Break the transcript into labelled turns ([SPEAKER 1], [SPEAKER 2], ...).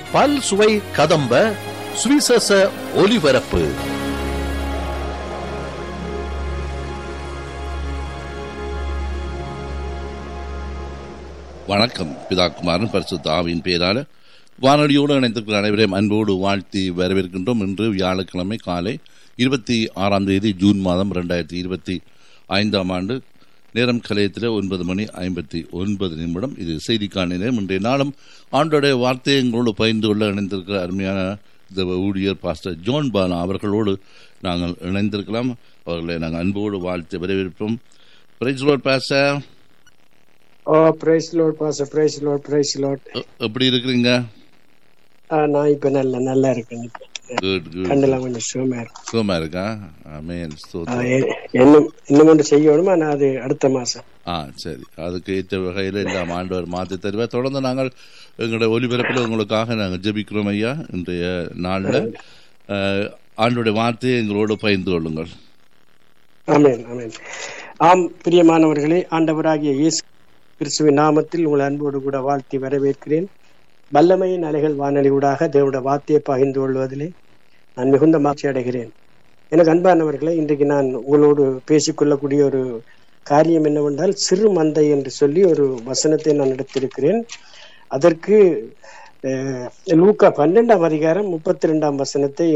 [SPEAKER 1] பல் சுவை கதம்ப சுவிசேஷ ஒலிபரப்பு
[SPEAKER 2] வணக்கம் பிதா குமாரன் பரிசுத்த ஆவியின் பேரால வானொலியோடு இணைந்திருக்கிற அனைவரையும் அன்போடு வாழ்த்தி வரவேற்கின்றோம் இன்று வியாழக்கிழமை காலை இருபத்தி ஆறாம் தேதி ஜூன் மாதம் ரெண்டாயிரத்தி இருபத்தி ஐந்தாம் ஆண்டு நேரம் கலையத்தில் ஒன்பது மணி ஐம்பத்தி ஒன்பது நிமிடம் இது செய்திக்கான நேரம் இன்றைய நாளும் ஆண்டோடைய வார்த்தையை எங்களோடு பகிர்ந்து கொள்ள இணைந்திருக்கிற அருமையான இந்த ஊழியர் பாஸ்டர் ஜோன் பாலா அவர்களோடு நாங்கள் இணைந்திருக்கலாம் அவர்களை நாங்கள் அன்போடு வாழ்த்து வரவேற்போம் பிரைஸ் ரோட் பாச
[SPEAKER 3] ஓ பிரைஸ் லோட் பாச பிரைஸ் லோட் பிரைஸ் லோட்
[SPEAKER 2] எப்படி இருக்கிறீங்க
[SPEAKER 3] நான் இப்ப நல்ல நல்லா இருக்கேன் இப்ப.
[SPEAKER 2] குட் குட்
[SPEAKER 3] கண்ணெல்லாம் கொஞ்சம் சுகமா இருக்கு
[SPEAKER 2] சுகமா இருக்கா ஆமேன்
[SPEAKER 3] ஆ,
[SPEAKER 2] ஸ்தோத்திரம்
[SPEAKER 3] எ- இன்னும் இன்னும் ஒன்று செய்யணுமா நான் அது அடுத்த மாசம்
[SPEAKER 2] ஆ சரி அதுக்கு ஏற்ற வகையில் இந்த ஆண்டவர் மாற்றி தருவார் தொடர்ந்து நாங்கள் எங்களுடைய ஒலிபரப்பில் உங்களுக்காக நாங்கள் ஜெபிக்கிறோம் ஐயா இன்றைய நாளில் ஆண்டுடைய வார்த்தையை எங்களோடு பகிர்ந்து கொள்ளுங்கள்
[SPEAKER 3] ஆமென் ஆமென் ஆம் பிரியமானவர்களே ஆண்டவராகிய இயேசு கிறிஸ்துவின் நாமத்தில் உங்கள் அன்போடு கூட வாழ்த்தி வரவேற்கிறேன் வல்லமையின் அலைகள் வானொலி ஊடாக தேவனுடைய வார்த்தையை பகிர்ந்து கொள்வதிலே நான் மிகுந்த மகிழ்ச்சி அடைகிறேன் எனக்கு அன்பானவர்களே இன்றைக்கு நான் உங்களோடு பேசிக்கொள்ளக்கூடிய ஒரு காரியம் என்னவென்றால் சிறு மந்தை என்று சொல்லி ஒரு வசனத்தை நான் எடுத்திருக்கிறேன் அதற்கு அஹ், லூக்கா பன்னெண்டாம் அதிகாரம் முப்பத்தி ரெண்டாம் வசனத்தை